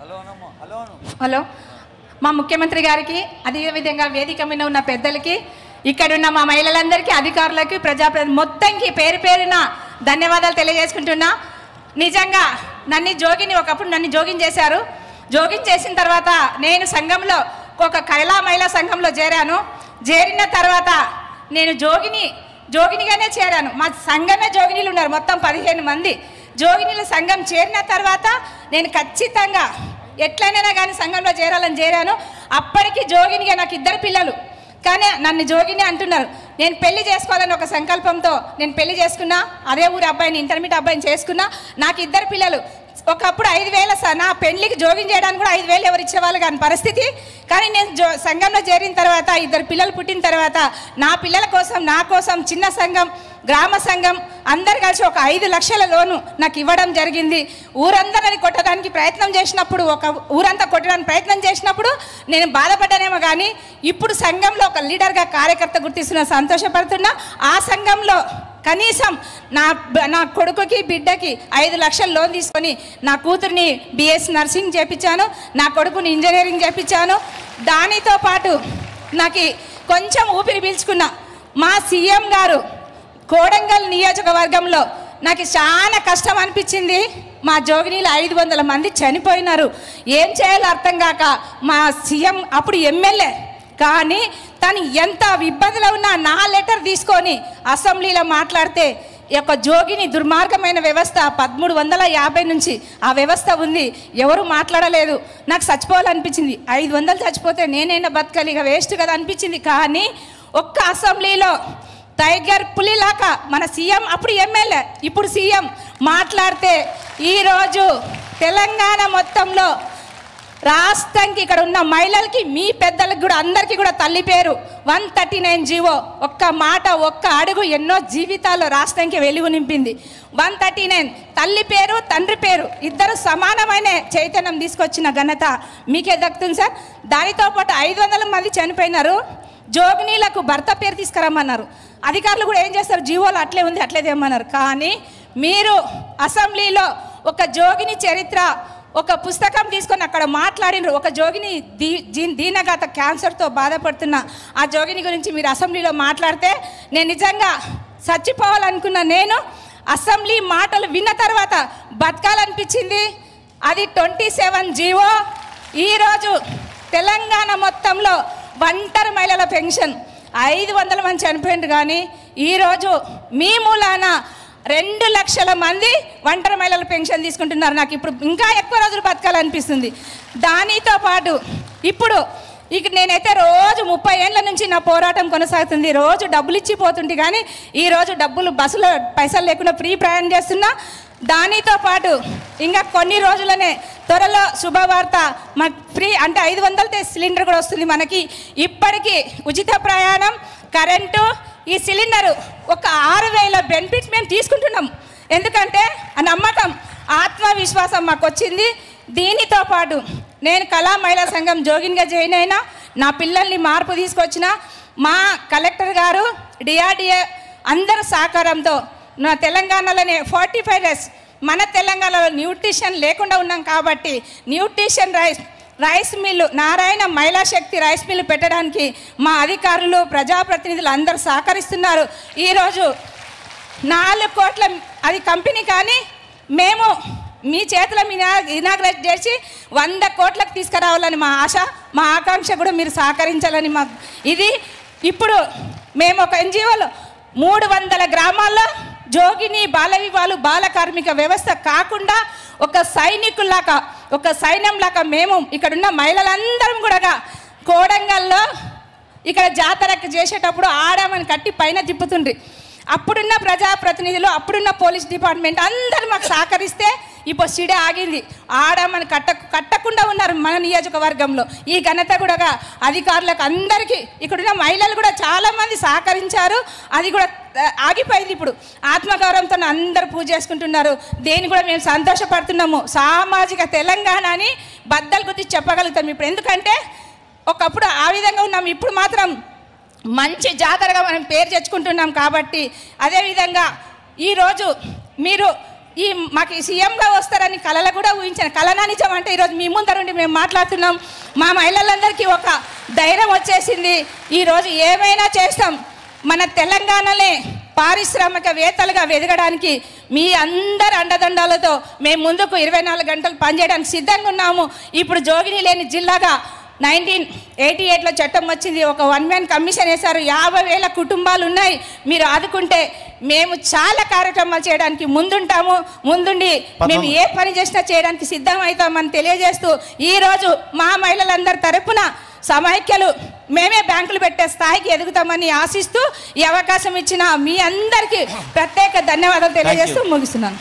Hello మా ముఖ్యమంత్రి గారికి అదేవిధంగా వేదిక మీద ఉన్న పెద్దలకి ఇక్కడున్న మా మహిళలందరికీ అధికారులకి ప్రజాప్రతి మొత్తంకి పేరు పేరున ధన్యవాదాలు తెలియజేసుకుంటున్నా నిజంగా నన్ను జోగిని ఒకప్పుడు నన్ను జోగిన్ చేశారు జోగిన్ చేసిన తర్వాత నేను సంఘంలో ఒక కైలా మహిళా సంఘంలో చేరాను చేరిన తర్వాత నేను జోగిని జోగినిగానే చేరాను మా సంఘమే జోగినీలు ఉన్నారు మొత్తం పదిహేను మంది జోగినీల సంఘం చేరిన తర్వాత నేను ఖచ్చితంగా ఎట్లయినా కానీ సంఘంలో చేరాలని చేరాను అప్పటికి జోగినిగా నాకు ఇద్దరు పిల్లలు కానీ నన్ను జోగిని అంటున్నారు నేను పెళ్లి చేసుకోవాలని ఒక సంకల్పంతో నేను పెళ్లి చేసుకున్నా అదే ఊరి అబ్బాయిని ఇంటర్మీడియట్ అబ్బాయిని చేసుకున్నా నాకు ఇద్దరు పిల్లలు ఒకప్పుడు ఐదు వేల స- నా పెళ్లికి జోగిన్ చేయడానికి కూడా ఐదు వేలు ఎవరు ఇచ్చేవాళ్ళు కాని పరిస్థితి కానీ నేను జో సంఘంలో చేరిన తర్వాత ఇద్దరు పిల్లలు పుట్టిన తర్వాత నా పిల్లల కోసం నా కోసం చిన్న సంఘం గ్రామ సంఘం అందరు కలిసి ఒక ఐదు లక్షల లోను నాకు ఇవ్వడం జరిగింది ఊరందరిని కొట్టడానికి ప్రయత్నం చేసినప్పుడు ఒక ఊరంతా కొట్టడానికి ప్రయత్నం చేసినప్పుడు నేను బాధపడ్డానేమో కానీ ఇప్పుడు సంఘంలో ఒక లీడర్గా కార్యకర్త గుర్తిస్తున్న సంతోషపడుతున్నా ఆ సంఘంలో కనీసం నా బ- నా కొడుకుకి బిడ్డకి ఐదు లక్షల లోన్ తీసుకొని నా కూతుర్ని బిఎస్ నర్సింగ్ చేపించాను నా కొడుకుని ఇంజనీరింగ్ చేపించాను దానితో పాటు నాకు కొంచెం ఊపిరి పీల్చుకున్నా మా సీఎం గారు కోడంగల్ నియోజకవర్గంలో నాకు చాలా కష్టం అనిపించింది మా జోగినీలు ఐదు వందల మంది చనిపోయినారు ఏం చేయాలో అర్థం కాక మా సీఎం అప్పుడు ఎమ్మెల్యే కానీ తను ఎంత ఇబ్బందిలో ఉన్నా నా లెటర్ తీసుకొని అసెంబ్లీలో మాట్లాడితే ఈ యొక్క జోగిని దుర్మార్గమైన వ్యవస్థ పదమూడు వందల యాభై నుంచి ఆ వ్యవస్థ ఉంది ఎవరు మాట్లాడలేదు నాకు చచ్చిపోవాలనిపించింది ఐదు వందలు చచ్చిపోతే నేనైనా బతకాలి ఇక వేస్ట్ కదా అనిపించింది కానీ ఒక్క అసెంబ్లీలో టైగర్ పులిలాగా మన సీఎం అప్పుడు ఎమ్మెల్యే ఇప్పుడు సీఎం మాట్లాడితే ఈరోజు తెలంగాణ మొత్తంలో రాష్ట్రానికి ఇక్కడ ఉన్న మహిళలకి మీ పెద్దలకు కూడా అందరికీ కూడా తల్లి పేరు వన్ థర్టీ నైన్ జీవో ఒక్క మాట ఒక్క అడుగు ఎన్నో జీవితాల్లో రాష్ట్రానికి వెలుగు నింపింది వన్ థర్టీ నైన్ తల్లి పేరు తండ్రి పేరు ఇద్దరు సమానమైన చైతన్యం తీసుకొచ్చిన ఘనత మీకే దక్కుతుంది సార్ దానితో పాటు ఐదు వందల మంది చనిపోయినారు జోగినీలకు భర్త పేరు తీసుకురమ్మన్నారు అధికారులు కూడా ఏం చేస్తారు జీవోలు అట్లే ఉంది అట్లే తెమ్మన్నారు కానీ మీరు అసెంబ్లీలో ఒక జోగిని చరిత్ర ఒక పుస్తకం తీసుకొని అక్కడ మాట్లాడినరు ఒక జోగిని దీ జీ- దీనగాత క్యాన్సర్తో బాధపడుతున్న ఆ జోగిని గురించి మీరు అసెంబ్లీలో మాట్లాడితే నేను నిజంగా చచ్చిపోవాలనుకున్న నేను అసెంబ్లీ మాటలు విన్న తర్వాత బతకాలనిపించింది అది ట్వంటీ సెవెన్ జీవో ఈరోజు తెలంగాణ మొత్తంలో ఒంటరి మహిళల పెన్షన్ ఐదు వందల మంది చనిపోయింది కానీ ఈరోజు మీ మూలాన రెండు లక్షల మంది ఒంటరి మహిళల పెన్షన్ తీసుకుంటున్నారు నాకు ఇప్పుడు ఇంకా ఎక్కువ రోజులు బతకాలనిపిస్తుంది దానితో పాటు ఇప్పుడు ఇక నేనైతే రోజు ముప్పై ఏళ్ళ నుంచి నా పోరాటం కొనసాగుతుంది రోజు డబ్బులు ఇచ్చి పోతుంటే కానీ ఈ రోజు డబ్బులు బస్సులో పైసలు లేకుండా ఫ్రీ ప్రయాణం చేస్తున్నా దానితో పాటు ఇంకా కొన్ని రోజులనే త్వరలో శుభవార్త మాకు ఫ్రీ అంటే ఐదు వందలతో సిలిండర్ కూడా వస్తుంది మనకి ఇప్పటికీ ఉచిత ప్రయాణం కరెంటు ఈ సిలిండరు ఒక ఆరు వేల బెనిఫిట్స్ మేము తీసుకుంటున్నాం ఎందుకంటే ఆ నమ్మకం ఆత్మవిశ్వాసం మాకు వచ్చింది దీనితో పాటు నేను కళా మహిళా సంఘం జోగిన్గా జాయిన్ అయినా నా పిల్లల్ని మార్పు తీసుకొచ్చిన మా కలెక్టర్ గారు డిఆర్డిఏ అందరి సహకారంతో నా తెలంగాణలోనే ఫార్టీ ఫైవ్ డేస్ మన తెలంగాణలో న్యూట్రిషన్ లేకుండా ఉన్నాం కాబట్టి nutrition rice rice mill Narayana Mahila Shakti rice mill పెట్టడానికి మా అధికారులు ప్రజాప్రతినిధులు అందరూ సహకరిస్తున్నారు ఈరోజు నాలుగు కోట్ల అది కంపెనీ కానీ మేము మీ చేతిలో మీ ఇనాగ్రేట్ చేసి వంద కోట్లకు తీసుకురావాలని మా ఆశ మా ఆకాంక్ష కూడా మీరు సహకరించాలని మా ఇది ఇప్పుడు మేము ఒక ఎన్జిఓలో మూడు వందల గ్రామాల్లో జోగిని బాల వివాహాలు బాల కార్మిక వ్యవస్థ కాకుండా ఒక సైనికుల్లాగా ఒక సైన్యంలాగా మేము ఇక్కడున్న మహిళలందరం కూడా కోడంగల్లో ఇక్కడ జాతరకు చేసేటప్పుడు ఆడామని కట్టి పైన తిప్పుతుండ్రి అప్పుడున్న ప్రజాప్రతినిధులు అప్పుడున్న పోలీస్ డిపార్ట్మెంట్ అందరూ మాకు సహకరిస్తే ఇప్పుడు సిడే ఆగింది ఆడామని కట్ట కట్టకుండా ఉన్నారు మన నియోజకవర్గంలో ఈ ఘనత కూడా అధికారులకు అందరికీ ఇక్కడున్న మహిళలు కూడా చాలామంది సహకరించారు అది కూడా ఆ, ఆగిపోయింది ఇప్పుడు ఆత్మగౌరవంతో అందరూ పూజ చేసుకుంటున్నారు దేని కూడా మేము సంతోషపడుతున్నాము సామాజిక తెలంగాణని బద్దలు గుర్తి చెప్పగలుగుతాం ఇప్పుడు ఎందుకంటే ఒకప్పుడు ఆ విధంగా ఉన్నాం ఇప్పుడు మాత్రం మంచి జాతరగా మనం పేరు తెచ్చుకుంటున్నాం కాబట్టి అదేవిధంగా ఈరోజు మీరు ఈ మాకు ఈ సీఎంగా వస్తారని కళలు కూడా ఊహించాను కళనా నిజం అంటే ఈరోజు మీ ముందరుండి మేము మాట్లాడుతున్నాం మా మహిళలందరికీ ఒక ధైర్యం వచ్చేసింది ఈరోజు ఏమైనా చేస్తాం మన తెలంగాణలే పారిశ్రామికవేత్తలుగా ఎదగడానికి మీ అందరి అండదండాలతో మేము ముందుకు ఇరవై నాలుగు గంటలు పనిచేయడానికి సిద్ధంగా ఉన్నాము ఇప్పుడు జోగిని లేని జిల్లాగా నైన్టీన్ ఎయిటీ ఎయిట్లో చట్టం వచ్చింది ఒక వన్ మ్యాన్ కమిషన్ వేశారు యాభై వేల కుటుంబాలు ఉన్నాయి మీరు ఆదుకుంటే మేము చాలా కార్యక్రమాలు చేయడానికి ముందుంటాము ముందుండి మేము ఏ పని చేసినా చేయడానికి సిద్ధం అవుతామని తెలియజేస్తూ ఈరోజు మా మహిళలందరి తరపున సమైక్యలు మేమే బ్యాంకులు పెట్టే స్థాయికి ఎదుగుతామని ఆశిస్తూ ఈ అవకాశం ఇచ్చిన మీ అందరికీ ప్రత్యేక ధన్యవాదాలు తెలియజేస్తూ ముగిస్తున్నాను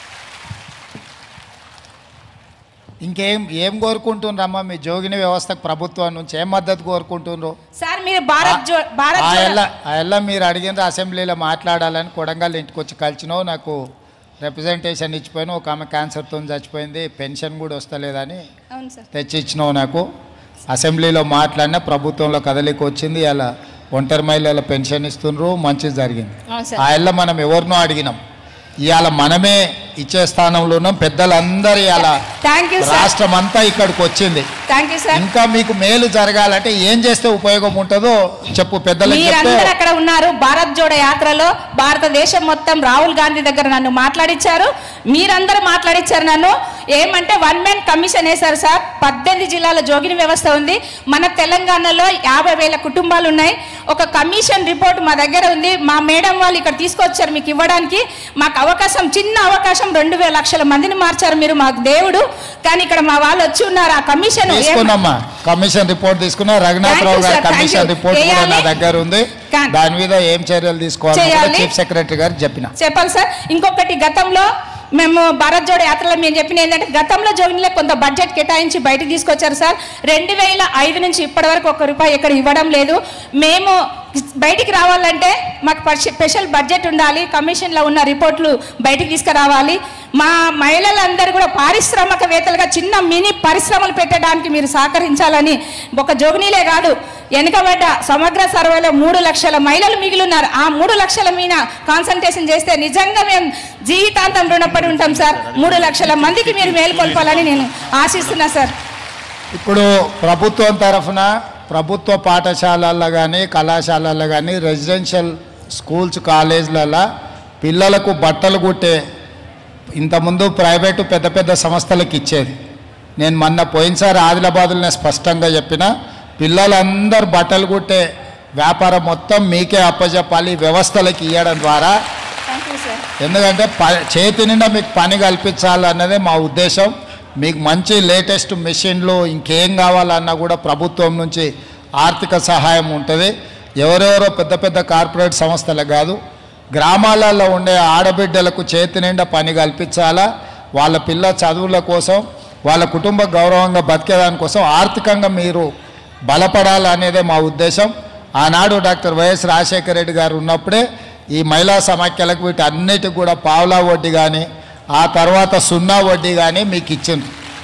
ఇంకేం ఏం కోరుకుంటుండ్రమ్మా మీ జోగిని వ్యవస్థకు ప్రభుత్వం నుంచి ఏం మద్దతు కోరుకుంటుండ్రు సార్ మీరు భారత్ జో భారత్ ఆ జోడో- ఎల్ల ఆ ఎల్ల మీరు అడిగిన అసెంబ్లీలో మాట్లాడాలని కొడంగల్ ఇంటికి వచ్చి కలిసినావు నాకు రిప్రజెంటేషన్ ఇచ్చిపోయినా ఒక ఆమె క్యాన్సర్తో చచ్చిపోయింది పెన్షన్ కూడా వస్తలేదని అవును సార్ తెచ్చి ఇచ్చినావు నాకు అసెంబ్లీలో మాట్లాడినా ప్రభుత్వంలో కదలికి వచ్చింది అలా ఒంటరి మహిళల పెన్షన్ ఇస్తుండ్రు మంచిది జరిగింది అవును ఆ సార్ ఎల్ల మనం ఎవరినో అడిగినాం ఇవాళ మనమే ఇచ్చే స్థానంలో ఉన్నాం పెద్దలందరూ ఇవాళ థ్యాంక్ యూ సార్ రాష్ట్రం అంతా ఇక్కడికి వచ్చింది థ్యాంక్ యూ సార్ ఇంకా మీకు మేలు జరగాలంటే ఏం చేస్తే ఉపయోగం ఉంటుందో చెప్పు పెద్దలకు చెప్తే మీరందరూ అక్కడ ఉన్నారు భారత్ జోడో యాత్రలో భారతదేశం మొత్తం రాహుల్ గాంధీ దగ్గర నన్ను మాట్లాడించారు మీరందరూ మాట్లాడించారు నన్ను ఏమంటే వన్ మ్యాన్ కమిషన్ వేశారు సార్ పద్దెనిమిది జిల్లాల జోగిని వ్యవస్థ ఉంది మన తెలంగాణలో యాభై వేల కుటుంబాలు ఉన్నాయి ఒక కమిషన్ రిపోర్ట్ మా దగ్గర ఉంది మా మేడం వాళ్ళు ఇక్కడ తీసుకొచ్చారు మీకు ఇవ్వడానికి మాకు అవకాశం చిన్న అవకాశం రెండు వేల లక్షల మందిని మార్చారు మీరు మాకు దేవుడు కానీ ఇక్కడ మా వాళ్ళు వచ్చి ఉన్నారు ఆ కమిషన్ ఏం- తీసుకున్నామ్మా కమిషన్ రిపోర్ట్ తీసుకున్నా రఘునాథ్ రావు Thank you, గారి sir. Thank commission you. Report కూడా నా చేయాలి. దగ్గర ఉంది కానీ- దాని మీద ఏం చర్యలు తీసుకోవాలో చేయాలి. చీఫ్ సెక్రటరీ గారు చెప్పిన చెప్పాలి సార్ ఇంకొకటి గతంలో మేము భారత్ జోడో యాత్రలో మేము చెప్పిన ఏంటంటే గతంలో జోగినిలో కొంత బడ్జెట్ కేటాయించి బయటకు తీసుకొచ్చారు సార్ రెండు వేల ఐదు నుంచి ఇప్పటి వరకు ఒక్క రూపాయి ఇక్కడ ఇవ్వడం లేదు మేము బయటికి రావాలంటే మాకు పర్ష- స్పెషల్ బడ్జెట్ ఉండాలి కమిషన్లో ఉన్న రిపోర్ట్లు బయటికి తీసుకురావాలి మా మహిళలందరూ కూడా పారిశ్రామికవేత్తలుగా చిన్న మినీ పరిశ్రమలు పెట్టడానికి మీరు సహకరించాలని ఒక జోగినీలే కాదు వెనుకబడ్డ సమగ్ర సర్వేలో మూడు లక్షల మహిళలు మిగిలి ఉన్నారు ఆ మూడు లక్షల మీద కాన్సన్ట్రేషన్ చేస్తే నిజంగా మేము జీవితాంతం రుణపడి ఉంటాం సార్ మూడు లక్షల మందికి మీరు మేలుకొల్పాలని నేను ఆశిస్తున్నా సార్ ఇప్పుడు ప్రభుత్వం తరఫున ప్రభుత్వ పాఠశాలల్లో కానీ కళాశాలల్లో కానీ రెసిడెన్షియల్ స్కూల్స్ కాలేజీలలో పిల్లలకు బట్టలు కుట్టే ఇంతకుముందు ప్రైవేటు పెద్ద పెద్ద సంస్థలకు ఇచ్చేది నేను మొన్న పోయినసారి ఆదిలాబాద్లో నేను స్పష్టంగా చెప్పిన పిల్లలందరూ బట్టలు కుట్టే వ్యాపారం మొత్తం మీకే అప్పచెప్పాలి వ్యవస్థలకు ఇవ్వడం ద్వారా థ్యాంక్ యూ సార్ ఎందుకంటే ప చేతి నిండా మీకు పని కల్పించాలన్నదే మా ఉద్దేశం మీకు మంచి లేటెస్ట్ మెషిన్లు ఇంకేం కావాలన్నా కూడా ప్రభుత్వం నుంచి ఆర్థిక సహాయం ఉంటుంది ఎవరెవరో పెద్ద పెద్ద కార్పొరేట్ సంస్థలకు కాదు గ్రామాలలో ఉండే ఆడబిడ్డలకు చేతి నిండా పని కల్పించాలా వాళ్ళ పిల్ల చదువుల కోసం వాళ్ళ కుటుంబ గౌరవంగా బతికేదానికోసం ఆర్థికంగా మీరు బలపడాలనేదే మా ఉద్దేశం ఆనాడు డాక్టర్ వైఎస్ రాజశేఖర రెడ్డి గారు ఉన్నప్పుడే ఈ మహిళా సమాఖ్యలకు వీటన్నిటికి కూడా పావులా వడ్డీ కానీ ఆ తర్వాత సున్నా వడ్డీ కానీ మీకు ఇచ్చింది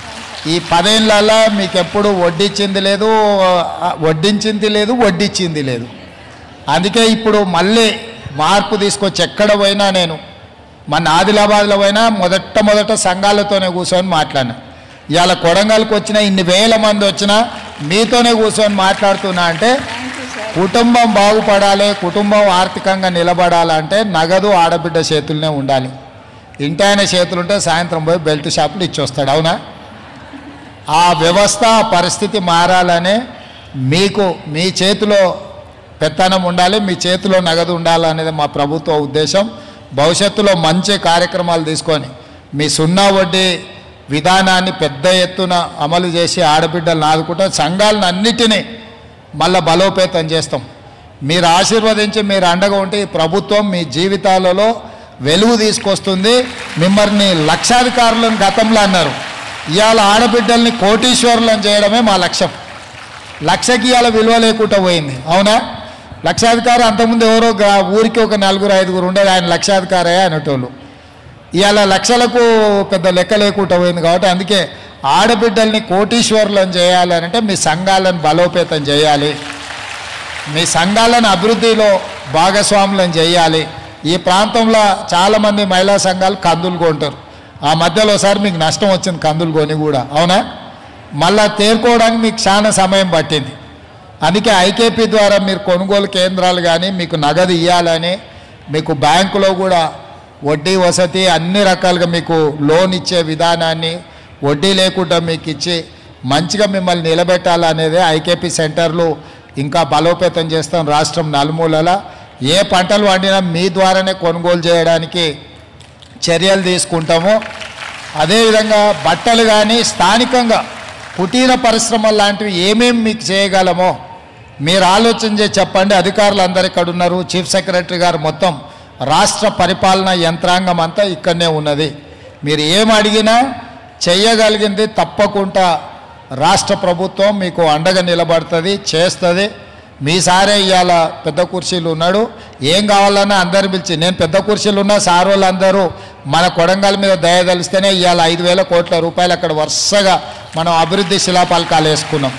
ఈ పదేళ్ళలో మీకు ఎప్పుడు వడ్డిచ్చింది లేదు ఆ, వడ్డించింది లేదు వడ్డిచ్చింది లేదు అందుకే ఇప్పుడు మళ్ళీ మార్పు తీసుకొచ్చి ఎక్కడ పోయినా నేను మన ఆదిలాబాద్లో పోయినా మొదట మొదట సంఘాలతోనే కూర్చొని మాట్లాడినా ఇవాళ కొడంగల్కి వచ్చిన ఇన్ని వేల మంది వచ్చినా మీతోనే కూర్చొని మాట్లాడుతున్నా అంటే థ్యాంక్ యూ సార్ కుటుంబం బాగుపడాలి కుటుంబం ఆర్థికంగా నిలబడాలంటే నగదు ఆడబిడ్డ చేతుల్నే ఉండాలి ఇంటి ఆయన చేతులు ఉంటే సాయంత్రం పోయి బెల్ట్ షాపులు ఇచ్చొస్తాడు అవునా ఆ వ్యవస్థ ఆ పరిస్థితి మారాలనే మీకు మీ చేతిలో పెత్తనం ఉండాలి మీ చేతిలో నగదు ఉండాలనేది మా ప్రభుత్వ ఉద్దేశం భవిష్యత్తులో మంచి కార్యక్రమాలు తీసుకొని మీ సున్నా వడ్డీ విధానాన్ని పెద్ద ఎత్తున అమలు చేసి ఆడబిడ్డలను ఆదుకుంటా సంఘాలను అన్నిటినీ మళ్ళా బలోపేతం చేస్తాం మీరు ఆశీర్వదించి మీరు అండగా ఉంటే ఈ ప్రభుత్వం మీ జీవితాలలో వెలుగు తీసుకొస్తుంది మిమ్మల్ని లక్షాధికారులను గతంలో అన్నారు ఇవాళ ఆడబిడ్డల్ని కోటీశ్వరులను చేయడమే మా లక్ష్యం లక్షకి ఇవాళ విలువ లేకుండా పోయింది అవునా లక్షాధికారి అంతకుముందు ఎవరో గా- ఊరికి ఒక నలుగురు ఐదుగురు ఉండేది ఆయన లక్షాధికారే అనేటోళ్ళు ఇవాళ లక్షలకు పెద్ద లెక్క లేకుండా పోయింది కాబట్టి అందుకే ఆడబిడ్డల్ని కోటీశ్వరులను చేయాలి అని అంటే మీ సంఘాలను బలోపేతం చేయాలి మీ సంఘాలను అభివృద్ధిలో భాగస్వాములను చేయాలి ఈ ప్రాంతంలో చాలామంది మహిళా సంఘాలు కందులు కొంటారు ఆ మధ్యలో ఒకసారి మీకు నష్టం వచ్చింది కందులు కొని కూడా అవునా మళ్ళా తేరుకోవడానికి మీకు చాలా సమయం పట్టింది అందుకే ఐకేపీ ద్వారా మీరు కొనుగోలు కేంద్రాలు కానీ మీకు నగదు ఇవ్వాలని మీకు బ్యాంకులో కూడా వడ్డీ వసతి అన్ని రకాలుగా మీకు లోన్ ఇచ్చే విధానాన్ని వడ్డీ లేకుండా మీకు ఇచ్చి మంచిగా మిమ్మల్ని నిలబెట్టాలనేదే ఐకేపీ సెంటర్లు ఇంకా బలోపేతం చేస్తాం రాష్ట్రం నలుమూలల ఏ పంటలు వండినా మీ ద్వారానే కొనుగోలు చేయడానికి చర్యలు తీసుకుంటాము అదేవిధంగా బట్టలు కానీ స్థానికంగా కుటీర పరిశ్రమలు లాంటివి ఏమేమి మీకు చేయగలమో మీరు ఆలోచన చేసి చెప్పండి అధికారులు అందరు ఇక్కడ ఉన్నారు చీఫ్ సెక్రటరీ గారు మొత్తం రాష్ట్ర పరిపాలన యంత్రాంగం అంతా ఇక్కడనే ఉన్నది మీరు ఏం అడిగినా చెయ్యగలిగింది తప్పకుండా రాష్ట్ర ప్రభుత్వం మీకు అండగా నిలబడుతుంది చేస్తుంది మీ సారే ఇవాళ పెద్ద కుర్చీలు ఉన్నాడు ఏం కావాలన్నా అందరు పిలిచి నేను పెద్ద కుర్చీలు ఉన్నా సార్ వాళ్ళందరూ మన కొడంగల్ మీద దయదలిస్తేనే ఇవాళ ఐదు వేల కోట్ల రూపాయలు అక్కడ వరుసగా మనం అభివృద్ధి శిలాపలకాలు వేసుకున్నాం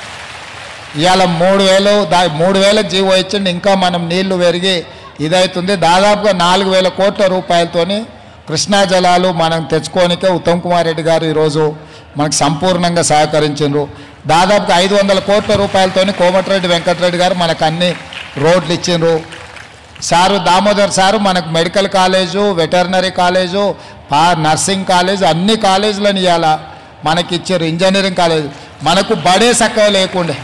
ఇవాళ మూడు వేలు దా మూడు వేలకు జీవో ఇచ్చిండి ఇంకా మనం నీళ్లు పెరిగి ఇదవుతుంది దాదాపుగా నాలుగు వేల కోట్ల రూపాయలతోని కృష్ణా జలాలు మనం తెచ్చుకోనికే ఉత్తమ్ కుమార్ రెడ్డి గారు ఈరోజు మనకు సంపూర్ణంగా సహకరించారు దాదాపుగా ఐదు వందల కోట్ల రూపాయలతోని కోమటిరెడ్డి వెంకటరెడ్డి గారు మనకు అన్ని రోడ్లు ఇచ్చిండ్రు సారు దామోదర్ సారు మనకు మెడికల్ కాలేజు వెటర్నరీ కాలేజు పా నర్సింగ్ కాలేజ్ అన్ని కాలేజీలను ఇవాళ మనకి ఇచ్చారు ఇంజనీరింగ్ కాలేజ్ మనకు బడే చక్కగా లేకుండే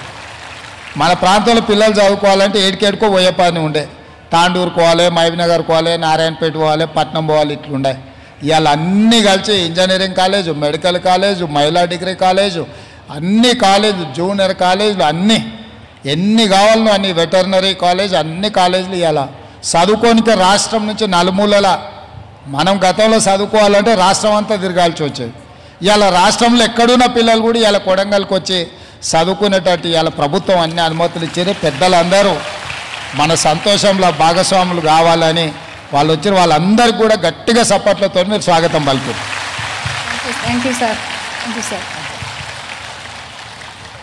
మన ప్రాంతంలో పిల్లలు చదువుకోవాలంటే ఏడికేడుకో పోయే పని ఉండే తాండూరు పోవాలి మహబీనగర్ పోవాలి నారాయణపేట పోవాలి పట్నం పోవాలి ఇట్లుండే ఇవాళ అన్నీ కలిసి ఇంజనీరింగ్ కాలేజు మెడికల్ కాలేజు మహిళా డిగ్రీ కాలేజు అన్ని కాలేజు జూనియర్ కాలేజీలు అన్నీ ఎన్ని కావాలనో అన్ని వెటర్నరీ కాలేజ్ అన్ని కాలేజీలు ఇవాళ చదువుకోనికే రాష్ట్రం నుంచి నలుమూలల మనం గతంలో చదువుకోవాలంటే రాష్ట్రం అంతా తిరగాల్సి వచ్చేది ఇవాళ రాష్ట్రంలో ఎక్కడున్న పిల్లలు కూడా ఇవాళ కొడంగల్కి వచ్చి చదువుకునేటట్టు ఇవాళ ప్రభుత్వం అన్ని అనుమతులు ఇచ్చారు పెద్దలందరూ మన సంతోషంలో భాగస్వాములు కావాలని వాళ్ళు వచ్చిన వాళ్ళందరికీ కూడా గట్టిగా సపోర్ట్లతో మీరు స్వాగతం పలికారు thank you sir thank you sir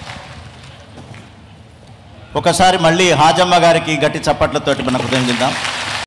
ఒకసారి మళ్ళీ హాజమ్మ గారికి గట్టి చప్పట్లతోటి మనం హృదయం